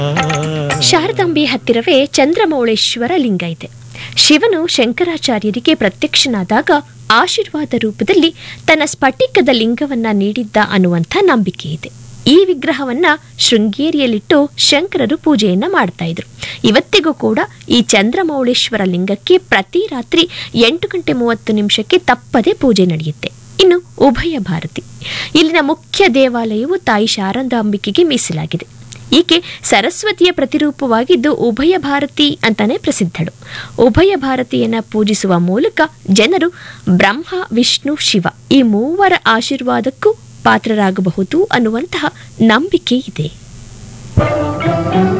ಶಾರದಾಂಬೆ ಹತ್ತಿರವೇ ಚಂದ್ರಮೌಳೇಶ್ವರ ಲಿಂಗ ಇದೆ ಶಿವನು ಶಂಕರಾಚಾರ್ಯರಿಗೆ ಪ್ರತ್ಯಕ್ಷನಾದಾಗ ಆಶೀರ್ವಾದ ರೂಪದಲ್ಲಿ ತನ್ನ ಸ್ಫಟಿಕದ ಲಿಂಗವನ್ನ ನೀಡಿದ್ದ ಅನ್ನುವಂಥ ನಂಬಿಕೆ ಇದೆ ಈ ವಿಗ್ರಹವನ್ನ ಶೃಂಗೇರಿಯಲ್ಲಿಟ್ಟು ಶಂಕರರು ಪೂಜೆಯನ್ನ ಮಾಡ್ತಾ ಇದ್ರು ಇವತ್ತಿಗೂ ಕೂಡ ಈ ಚಂದ್ರಮೌಳೇಶ್ವರ ಲಿಂಗಕ್ಕೆ ಪ್ರತಿ ರಾತ್ರಿ ಎಂಟು ಗಂಟೆ ಮೂವತ್ತು ನಿಮಿಷಕ್ಕೆ ತಪ್ಪದೆ ಪೂಜೆ ನಡೆಯುತ್ತೆ ಇನ್ನು ಉಭಯ ಭಾರತಿ ಇಲ್ಲಿನ ಮುಖ್ಯ ದೇವಾಲಯವು ತಾಯಿ ಶಾರದಾಂಬಿಕೆಗೆ ಮೀಸಲಾಗಿದೆ ಈಕೆ ಸರಸ್ವತಿಯ ಪ್ರತಿರೂಪವಾಗಿದ್ದು ಉಭಯ ಭಾರತಿ ಅಂತಾನೆ ಪ್ರಸಿದ್ಧಳು ಉಭಯ ಭಾರತಿಯನ್ನ ಪೂಜಿಸುವ ಮೂಲಕ ಜನರು ಬ್ರಹ್ಮ ವಿಷ್ಣು ಶಿವ ಈ ಮೂವರ ಆಶೀರ್ವಾದಕ್ಕೂ ಪಾತ್ರರಾಗಬಹುದು ಅನ್ನುವಂತಹ ನಂಬಿಕೆ ಇದೆ